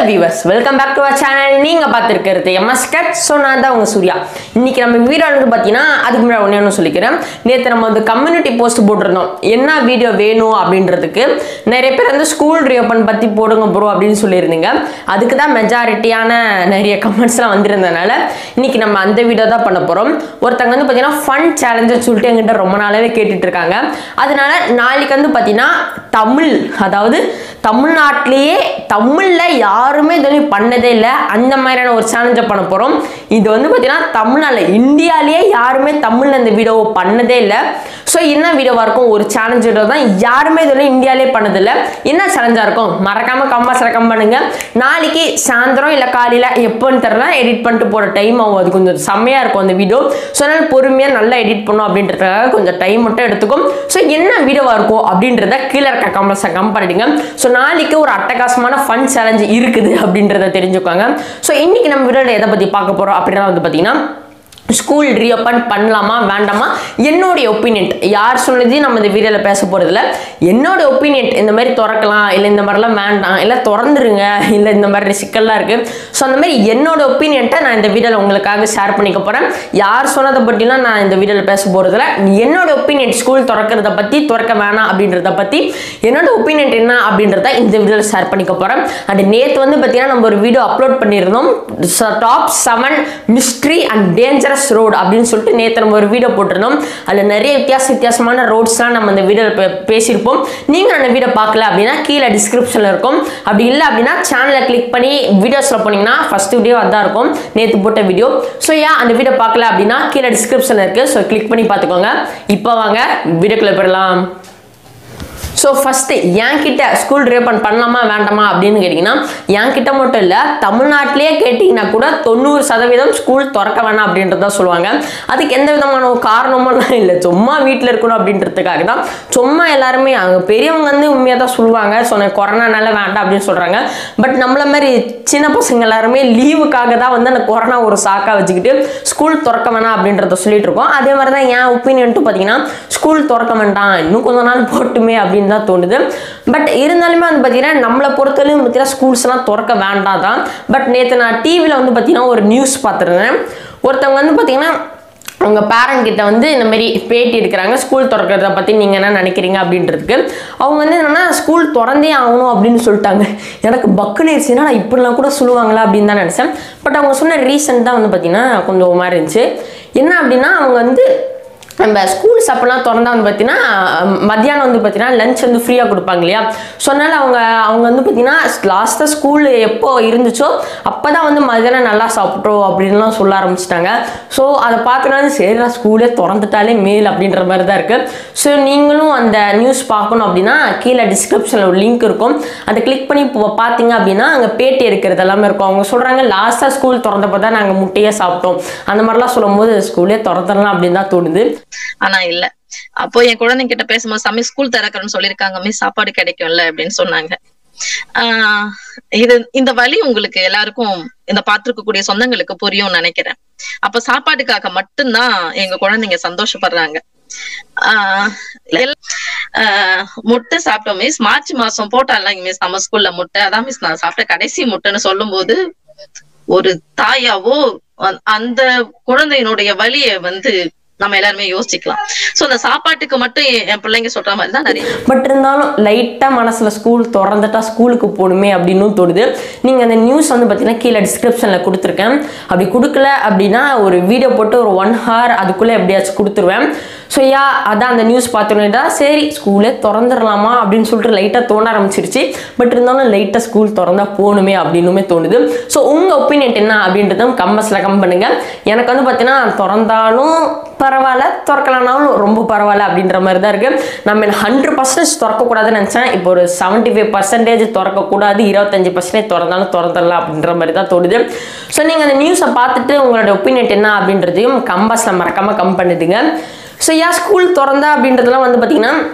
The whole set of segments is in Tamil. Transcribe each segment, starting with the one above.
viewers welcome back to our channel நீங்க பார்த்துருக்கிறது எம்எஸ் கட் ஸோ நான் தான் உங்க சூர்யா இன்னைக்கு நம்ம வீடியோ வந்து பார்த்தீங்கன்னா அதுக்கு முன்னாடி ஒன்று ஒன்று சொல்லிக்கிறேன் நேற்று நம்ம வந்து கம்யூனிட்டி போஸ்ட் போட்டிருந்தோம் என்ன வீடியோ வேணும் அப்படின்றதுக்கு நிறைய பேர் வந்து ஸ்கூல் ரீஓப்பன் பற்றி போடுங்க ப்ரோ அப்படின்னு சொல்லியிருந்தீங்க அதுக்கு தான் மெஜாரிட்டியான நிறைய கமெண்ட்ஸ்லாம் வந்திருந்தனால இன்னைக்கு நம்ம அந்த வீடியோ தான் பண்ண போகிறோம் ஒருத்தங்க வந்து பார்த்தீங்கன்னா ஃபன் சேலஞ்சுன்னு சொல்லிட்டு எங்கிட்ட ரொம்ப நாளாவே கேட்டுட்டு இருக்காங்க அதனால நாளைக்கு வந்து பார்த்தீங்கன்னா தமிழ் அதாவது தமிழ்நாட்டிலேயே தமிழில் யாருமே இது வரையும் பண்ணதே இல்லை அந்த மாதிரியான ஒரு சேலஞ்சை பண்ண போகிறோம் இது வந்து பார்த்தீங்கன்னா தமிழ்நாட்டில் இந்தியாவிலேயே யாருமே தமிழில் இந்த வீடியோவை பண்ணதே இல்லை ஸோ என்ன வீடியோவாக இருக்கும் ஒரு சேலஞ்ச் வீடியோ தான் யாருமே இது வரையும் இந்தியாவிலே பண்ணதில்லை என்ன சேலஞ்சாக இருக்கும் மறக்காமல் கம்பாஸ் கம் பண்ணுங்க நாளைக்கு சாயந்தரம் இல்லை காலையில் எப்போன்னு தெரியல எடிட் பண்ணிட்டு போகிற டைம் ஆகும் அது கொஞ்சம் செம்மையாக இருக்கும் அந்த வீடியோ ஸோ அதனால் பொறுமையாக நல்லா எடிட் பண்ணும் அப்படின்றதுக்காக கொஞ்சம் டைம் மட்டும் எடுத்துக்கும் ஸோ என்ன வீடியோவாக இருக்கும் அப்படின்றத கீழே இருக்க கமெண்ட்ஸை கம் பண்ணிடுங்க ஸோ நாளைக்கு ஒரு அட்டகாசமான ஃபன் சேலஞ்ச் இருக்குது அப்படின்றத தெரிஞ்சுக்கோங்க ஸோ இன்னைக்கு நம்ம வீடியோவில் எதை பற்றி பார்க்க போகிறோம் அப்படின்னா வந்து பார்த்தீங்கன்னா ஸ்கூல் ரீஓப்பன் பண்ணலாமா வேண்டாமா என்னுடைய ஒப்பீனியன் யார் சொன்னதையும் நம்ம இந்த வீடியோவில் பேச போகிறதில்ல என்னோட ஒப்பீனியன் இந்த மாதிரி திறக்கலாம் இல்லை இந்த மாதிரிலாம் வேண்டாம் இல்லை திறந்துருங்க இல்லை இந்த மாதிரி சிக்கல்லாம் இருக்குது ஸோ அந்த மாதிரி என்னோட ஒப்பீனியன்ட்டை நான் இந்த வீடியோவில் உங்களுக்காக ஷேர் பண்ணிக்க போகிறேன் யார் சொன்னதை பற்றிலாம் நான் இந்த வீடியோவில் பேச போகிறதில்ல என்னோட ஒப்பீனியன் ஸ்கூல் திறக்கிறத பற்றி திறக்க வேணாம் அப்படின்றத பற்றி என்னோட ஒப்பீனியன் என்ன அப்படின்றத இந்த வீடியோவில் ஷேர் பண்ணிக்க போகிறேன் அண்ட் நேற்று வந்து பார்த்தீங்கன்னா நம்ம ஒரு வீடியோ அப்லோட் பண்ணியிருந்தோம் top seven mystery and dangerous road அப்படின்னு சொல்லிட்டு நேற்று நம்ம ஒரு வீடியோ போட்டிருந்தோம் அதில் நிறைய வித்தியாச வித்தியாசமான ரோட்ஸ்லாம் நம்ம அந்த வீடியோவில் பேசியிருப்போம் நீங்கள் அந்த வீடியோ பார்க்கல அப்படின்னா கீழே டிஸ்கிரிப்ஷனில் இருக்கும் அப்படி இல்லை அப்படின்னா சேனலை கிளிக் பண்ணி வீடியோஸில் போனீங்கன்னா ஃபஸ்ட் வீடியோ அதான் இருக்கும் நேற்று போட்ட வீடியோ ஸோ ஏன் அந்த வீடியோ பார்க்கல அப்படின்னா கீழே டிஸ்கிரிப்ஷனில் இருக்குது ஸோ கிளிக் பண்ணி பார்த்துக்கோங்க இப்போ வாங்க வீடியோக்குள்ளே போயிடலாம் ஸோ ஃபஸ்ட்டு என்கிட்ட ஸ்கூல் ரீஓப்பன் பண்ணலாமா வேண்டாமா அப்படின்னு கேட்டிங்கன்னா என்கிட்ட மட்டும் இல்லை தமிழ்நாட்டிலேயே கேட்டிங்கன்னா கூட தொண்ணூறு சதவீதம் ஸ்கூல் திறக்க வேணாம் அப்படின்றத சொல்லுவாங்க அதுக்கு எந்த விதமான ஒரு காரணமும் இல்லை சும்மா வீட்டில் இருக்கணும் அப்படின்றதுக்காக தான் சும்மா எல்லாருமே அங்கே பெரியவங்க வந்து உண்மையாக தான் சொல்லுவாங்க ஸோ நான் கொரோனானால வேண்டாம் அப்படின்னு சொல்கிறாங்க பட் நம்மள மாதிரி சின்ன பசங்க எல்லாருமே லீவுக்காக தான் வந்து அந்த கொரோனா ஒரு சாக்காக வச்சுக்கிட்டு ஸ்கூல் திறக்க வேணாம் அப்படின்றத சொல்லிட்டு இருக்கோம் அதே மாதிரி தான் என் ஒப்பீனியன்ட்டு பார்த்தீங்கன்னா ஸ்கூல் திறக்க வேண்டாம் இன்னும் கொஞ்ச நாள் போட்டுமே அப்படின்னு தான் தோணுது பட் இருந்தாலுமே வந்து பார்த்தீங்கன்னா நம்மளை பொறுத்தவரையும் பார்த்தீங்கன்னா ஸ்கூல்ஸ்லாம் திறக்க வேண்டாம் தான் பட் நேற்று நான் டிவியில் வந்து பார்த்தீங்கன்னா ஒரு நியூஸ் பார்த்துருந்தேன் ஒருத்தவங்க வந்து பார்த்தீங்கன்னா அவங்க பேரண்ட் கிட்ட வந்து இந்த மாதிரி பேட்டி எடுக்கிறாங்க ஸ்கூல் திறக்கிறத பற்றி நீங்கள் என்ன நினைக்கிறீங்க அப்படின்றதுக்கு அவங்க வந்து என்னென்னா ஸ்கூல் திறந்தே ஆகணும் அப்படின்னு சொல்லிட்டாங்க எனக்கு பக்குனேச்சுன்னா நான் இப்படிலாம் கூட சொல்லுவாங்களா அப்படின்னு தான் நினச்சேன் பட் அவங்க சொன்ன ரீசன் தான் வந்து பார்த்தீங்கன்னா கொஞ்சம் மாதிரி இருந்துச்சு என்ன அப்படின்னா அவங்க வந்து நம்ம ஸ்கூல்ஸ் அப்போலாம் திறந்தா வந்து பார்த்தீங்கன்னா மத்தியானம் வந்து பார்த்தீங்கன்னா லஞ்ச் வந்து ஃப்ரீயாக கொடுப்பாங்க இல்லையா ஸோ அதனால் அவங்க அவங்க வந்து பார்த்தீங்கன்னா லாஸ்ட்டாக ஸ்கூல் எப்போ இருந்துச்சோ அப்போ தான் வந்து மத்தியானம் நல்லா சாப்பிட்றோம் அப்படின்லாம் சொல்ல ஆரம்பிச்சிட்டாங்க ஸோ அதை பார்க்கணும் சரி நான் ஸ்கூலே திறந்துட்டாலே மேல் அப்படின்ற மாதிரி தான் இருக்குது ஸோ நீங்களும் அந்த நியூஸ் பார்க்கணும் அப்படின்னா கீழே டிஸ்கிரிப்ஷனில் ஒரு லிங்க் இருக்கும் அதை கிளிக் பண்ணி இப்போ பார்த்தீங்க அப்படின்னா அங்கே பேட்டி எடுக்கிறது எல்லாமே இருக்கும் அவங்க சொல்கிறாங்க லாஸ்ட்டாக ஸ்கூல் திறந்தப்போ தான் நாங்கள் முட்டையே சாப்பிட்டோம் அந்த மாதிரிலாம் சொல்லும் போது ஸ்கூலே திறந்துடலாம் அப்படின்னு தான் தோணுது ஆனா இல்ல அப்போ என் குழந்தைங்க கிட்ட பேசும்போது சாமி ஸ்கூல் திறக்கிறேன்னு சொல்லிருக்காங்க மிஸ் சாப்பாடு கிடைக்கும்ல அப்படின்னு சொன்னாங்க ஆஹ் இது இந்த வழி உங்களுக்கு எல்லாருக்கும் இந்த பாத்துருக்கக்கூடிய சொந்தங்களுக்கு புரியும்னு நினைக்கிறேன் அப்ப சாப்பாட்டுக்காக மட்டும்தான் எங்க குழந்தைங்க சந்தோஷப்படுறாங்க ஆஹ் ஆஹ் முட்டை சாப்பிட்டோம் மிஸ் மார்ச் மாசம் போட்டால மிஸ் நம்ம ஸ்கூல்ல முட்டை அதான் மிஸ் நான் சாப்பிட்ட கடைசி முட்டைன்னு சொல்லும் போது ஒரு தாயாவோ அந்த குழந்தையினுடைய வழியை வந்து நம்ம எல்லாருமே யோசிக்கலாம் சோ அந்த சாப்பாட்டுக்கு மட்டும் என் பிள்ளைங்க சொல்ற மாதிரி தான் நிறைய பட் இருந்தாலும் லைட்டாக மனசில் ஸ்கூல் திறந்துட்டா ஸ்கூலுக்கு போகணுமே அப்படின்னு தோணுது நீங்கள் அந்த நியூஸ் வந்து பார்த்தீங்கன்னா கீழே டிஸ்கிரிப்ஷனில் கொடுத்துருக்கேன் அப்படி கொடுக்கல அப்படின்னா ஒரு வீடியோ போட்டு ஒரு ஒன் ஹவர் அதுக்குள்ளே எப்படியாச்சும் கொடுத்துருவேன் ஸோ யா அதான் அந்த நியூஸ் பார்த்தோன்னே தான் சரி ஸ்கூலே திறந்துடலாமா அப்படின்னு சொல்லிட்டு லைட்டாக தோண ஆரம்பிச்சிருச்சு பட் இருந்தாலும் லைட்டாக ஸ்கூல் திறந்தா போகணுமே அப்படின்னுமே தோணுது ஸோ உங்கள் ஒப்பீனியன் என்ன அப்படின்றதும் கம்பஸில் கம் பண்ணுங்க எனக்கு வந்து பார்த்தீங்கன்னா திறந்தாலும் பரவாயில்ல திறக்கலனாலும் ரொம்ப பரவாயில்ல அப்படின்ற மாதிரி தான் இருக்குது நம்ம ஹண்ட்ரட் பர்சன்டேஜ் திறக்கக்கூடாதுன்னு நினச்சேன் இப்போ ஒரு செவன்ட்டி ஃபைவ் பர்சன்டேஜ் திறக்கக்கூடாது இருபத்தஞ்சு பர்சன்டேஜ் திறந்தாலும் திறந்துடலாம் அப்படின்ற மாதிரி தான் தோணுது ஸோ நீங்கள் அந்த நியூஸை பார்த்துட்டு உங்களோட ஒப்பீனியன் என்ன அப்படின்றதையும் கம்பஸில் மறக்காமல் கம் பண்ணிடுங்க ஸோ ஏன் ஸ்கூல் திறந்தா அப்படின்றதுலாம் வந்து பார்த்தீங்கன்னா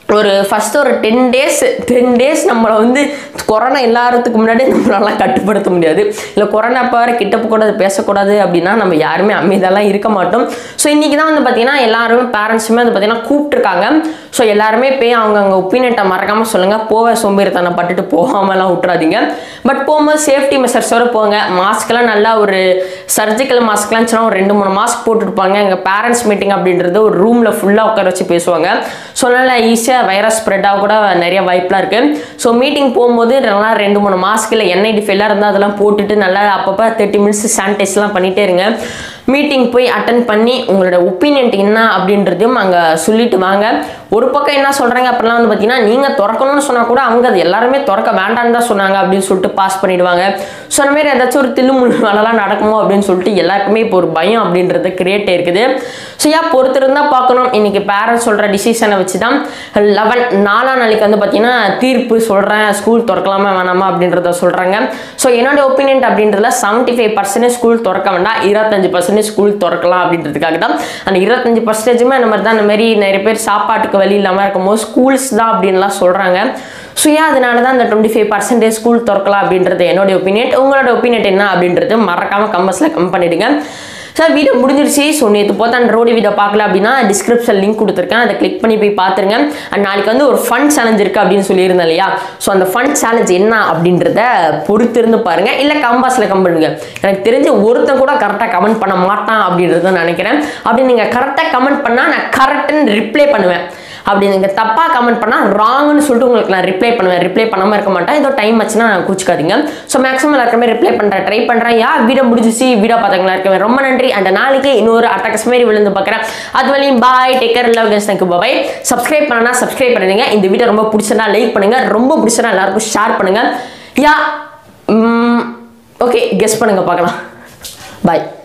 ஒரு ஃபர்ஸ்ட் ஒரு டென் டேஸ் டென் டேஸ் நம்மளை வந்து கொரோனா எல்லாத்துக்கு முன்னாடி நம்மளாலாம் கட்டுப்படுத்த முடியாது இல்லை கொரோனா அப்போ வர கிட்ட கூடாது பேசக்கூடாது அப்படின்னா நம்ம யாருமே அமைதியெல்லாம் இருக்க மாட்டோம் ஸோ இன்றைக்கி தான் வந்து பார்த்தீங்கன்னா எல்லாருமே பேரண்ட்ஸுமே வந்து பார்த்தீங்கன்னா கூப்பிட்டுருக்காங்க ஸோ எல்லாருமே போய் அவங்க அவங்க ஒப்பீனியன்ட்டை மறக்காமல் சொல்லுங்கள் போக சோம்பேறித்தனம் பட்டுட்டு போகாமலாம் விட்றாதீங்க பட் போகும்போது சேஃப்டி மெஷர்ஸோட போங்க மாஸ்க்லாம் நல்லா ஒரு சர்ஜிக்கல் மாஸ்க்லாம் இருந்துச்சுன்னா ஒரு ரெண்டு மூணு மாஸ்க் போட்டுருப்பாங்க எங்கள் பேரண்ட்ஸ் மீட்டிங் அப்படின்றது ஒரு ரூமில் ஃபுல்லாக உட்கார வச்சு பேசுவாங்க ஸோ நல்லா ஈஸியாக வைரஸ் ஸ்ப்ரெட் ஆக கூட நிறைய வாய்ப்புலாம் இருக்குது ஸோ மீட்டிங் போகும்போது நல்லா ரெண்டு மூணு மாஸ்க் இல்லை எண்ணெய் டிஃபெல்லாம் இருந்தால் அதெல்லாம் போட்டுட்டு நல்லா அப்பப்போ தேர்ட்டி மினிட்ஸ் சானிடைஸ்லாம் பண்ணிகிட்டே இருங்க மீட்டிங் போய் அட்டன் பண்ணி உங்களோட ஒப்பீனியன் என்ன அப்படின்றதையும் அங்கே சொல்லிட்டு வாங்க ஒரு பக்கம் என்ன சொல்கிறாங்க அப்படிலாம் வந்து பார்த்தீங்கன்னா நீங்கள் திறக்கணும்னு சொன்னால் கூட அவங்க அது எல்லாருமே திறக்க வேண்டாம்னு தான் சொன்னாங்க அப்படின்னு சொல்லிட்டு பாஸ் பண்ணிடுவாங்க ஸோ அந்த மாதிரி ஏதாச்சும் ஒரு தில்லுமுள்ளு வேலைலாம் நடக்குமோ அப்படின்னு சொல்லிட்டு எல்லாருக்குமே இப்போ ஒரு பயம் அப்படின்றது கிரியேட் இருக்குது ஸோ ஏன் பொறுத்திருந்தா பார்க்கணும் இன்னைக்கு பேரண்ட்ஸ் சொல்கிற டிசிஷனை வச்சு தான் லெவன் நாலாம் நாளைக்கு வந்து பார்த்தீங்கன்னா தீர்ப்பு சொல்கிறேன் ஸ்கூல் திறக்கலாமா வேணாமா அப்படின்றத சொல்கிறாங்க ஸோ என்னோட ஒப்பீனியன் அப்படின்றதுல செவன்ட்டி ஃபைவ் பர்சன்டேஜ் ஸ்கூல் திறக்க வேண்டாம் இருபத்தஞ்சு பர்சன்டேஜ் ஸ்கூல் திறக்கலாம் அப்படின்றதுக்காக தான் அந்த இருபத்தஞ்சு பர்சன்டேஜுமே அந்த மாதிரி தான் அந்த மாதிரி நிறைய பேர் சாப்பாட்டுக்கு வழி இல்லாமல் இருக்கும்போது ஸ்கூல்ஸ் தான் அப்படின்லாம் சொல்கிறாங்க ஸோ ஏன் அதனால தான் அந்த டுவெண்ட்டி ஃபைவ் பர்சன்டேஜ் ஸ்கூல் திறக்கலாம் அப்படின்றது என்னோட ஒப்பீனியன் உங்களோட ஒப்பீனியன் என்ன அப்படின்றது மறக்காமல் கம்பஸில் கம் பண்ணிடுங்க சார் வீடியோ முடிஞ்சிருச்சு ஸோ நேற்று போத்த அந்த ரோடி வீடியோ பார்க்கல அப்படின்னா டிஸ்கிரிப்ஷன் லிங்க் கொடுத்துருக்கேன் அதை கிளிக் பண்ணி போய் பார்த்துருங்க அண்ட் நாளைக்கு வந்து ஒரு ஃபன் சேலஞ்ச் இருக்குது அப்படின்னு சொல்லியிருந்தேன் இல்லையா ஸோ அந்த ஃபன் சேலஞ்ச் என்ன அப்படின்றத பொறுத்திருந்து பாருங்க இல்லை கம்பாஸில் கம் பண்ணுங்க எனக்கு தெரிஞ்சு ஒருத்தன் கூட கரெக்டாக கமெண்ட் பண்ண மாட்டான் அப்படின்றத நினைக்கிறேன் அப்படி நீங்கள் கரெக்டாக கமெண்ட் பண்ணால் நான் கரெக்டுன்னு ரிப்ளை பண்ணுவேன் அப்படி நீங்கள் தப்பாக கமெண்ட் பண்ணால் ராங்னு சொல்லிட்டு உங்களுக்கு நான் ரிப்ளை பண்ணுவேன் ரிப்ளை பண்ணாமல் இருக்க மாட்டேன் ஏதோ டைம் ஆச்சுன்னா நான் கூச்சிக்காதீங்க ஸோ மேக்ஸிமம் எல்லாருக்குமே ரிப்ளை பண்ணுறேன் ட்ரை பண்ணுறேன் யா வீடியோ முடிஞ்சிச்சு வீடியோ பார்த்தவங்களா இருக்கேன் ரொம்ப நன்றி அந்த நாளைக்கு இன்னொரு அட்டகஸ் மாரி விழுந்து பார்க்குறேன் அது வரையும் bye take care love guys thank you bye subscribe பண்ணனா சப்ஸ்கிரைப் பண்ணுங்க இந்த வீடியோ ரொம்ப பிடிச்சனா லைக் பண்ணுங்க ரொம்ப பிடிச்சனா எல்லாருக்கும் ஷேர் பண்ணுங்க யா ஓகே கெஸ் பண்ணுங்க பார்க்கலாம் பாய்